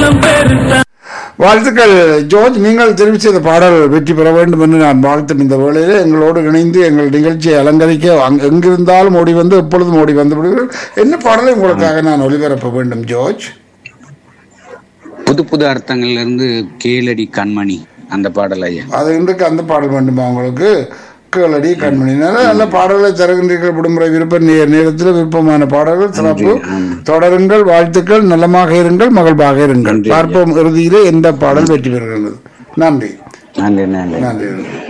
நலம் பெருத்த வாழ்த்துக்கள் ஜோர்ஜ் நீங்கள் தெரிவு செய்த பாடல் வெற்றி பெற வேண்டும் என்று நான் வாழ்த்தும் இந்த வேளையிலே எங்களோடு இணைந்து எங்கள் நிகழ்ச்சியை அலங்கரிக்க அங்க- எங்கிருந்தாலும் ஓடி வந்து எப்பொழுதும் ஓடி வந்து விடுவீர்கள் என்ன பாடலை உங்களுக்காக நான் ஒளிபரப்ப வேண்டும் ஜோர்ஜ் புது புது அர்த்தங்கள்ல இருந்து கேளடி கண்மணி அந்த பாடல் ஐயா அது இன்றைக்கு அந்த பாடல் வேண்டுமா உங்களுக்கு கேளடி கண்மணி நல்ல நல்ல பாடல்களை தருகின்றீர்கள் விடுமுறை விருப்ப நே- நேரத்தில் விருப்பமான பாடல்கள் சிறப்பு தொடருங்கள் வாழ்த்துக்கள் நலமாக இருங்கள் மகிழ்வாக இருங்கள் நன்றி. பார்ப்போம் இறுதியிலே எந்த பாடல் வெற்றி பெறுகிறது நன்றி நன்றி நன்றி நன்றி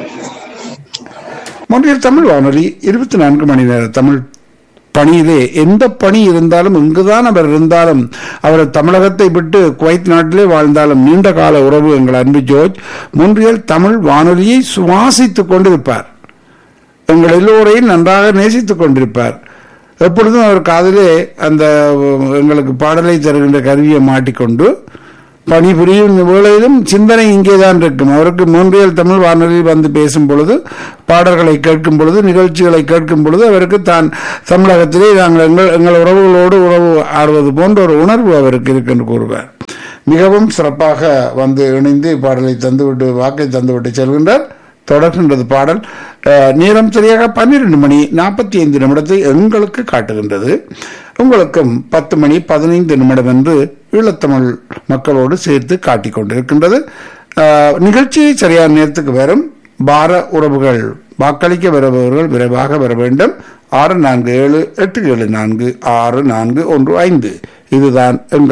மொழியில் தமிழ் வானொலி இருபத்தி நான்கு மணி நேர தமிழ் பணியிலே எந்த பணி இருந்தாலும் இங்குதான் அவர் இருந்தாலும் அவர் தமிழகத்தை விட்டு குவைத் நாட்டிலே வாழ்ந்தாலும் நீண்ட கால உறவு எங்கள் அன்பு ஜோர்ஜ் மொன்றியல் தமிழ் வானொலியை சுவாசித்துக் கொண்டிருப்பார் எங்கள் எல்லோரையும் நன்றாக நேசித்துக் கொண்டிருப்பார் எப்பொழுதும் அவர் காதிலே அந்த அஹ், எங்களுக்கு பாடலை தருகின்ற கருவியை மாட்டிக்கொண்டு பணிபுரியும் வேளையிலும் சிந்தனை இங்கேதான் இருக்கும் அவருக்கு மூன்றியல் தமிழ் வானொலியில் வந்து பேசும் பொழுது பாடல்களை கேட்கும் பொழுது நிகழ்ச்சிகளை கேட்கும் பொழுது அவருக்கு தான் தமிழகத்திலே நாங்கள் எங்கள் எங்கள் உறவுகளோடு உறவு ஆடுவது போன்ற ஒரு உணர்வு அவருக்கு இருக்கு என்று கூறுவார் மிகவும் சிறப்பாக வந்து இணைந்து பாடலை தந்துவிட்டு வாக்கை தந்துவிட்டு செல்கின்றார் தொடர்கின்றது பாடல் அஹ், நேரம் சரியாக பன்னிரண்டு மணி நாற்பத்தி ஐந்து நிமிடத்தை எங்களுக்கு காட்டுகின்றது உங்களுக்கும் பத்து மணி பதினைந்து நிமிடம் என்று ஈழத்தமிழ் மக்களோடு சேர்த்து காட்டிக் கொண்டிருக்கின்றது அஹ், நிகழ்ச்சி சரியான நேரத்துக்கு வரும் பார உறவுகள் வாக்களிக்க வருபவர்கள் விரைவாக வர வேண்டும் ஆறு நான்கு ஏழு எட்டு ஏழு நான்கு ஆறு நான்கு ஒன்று ஐந்து இதுதான் எங்கள்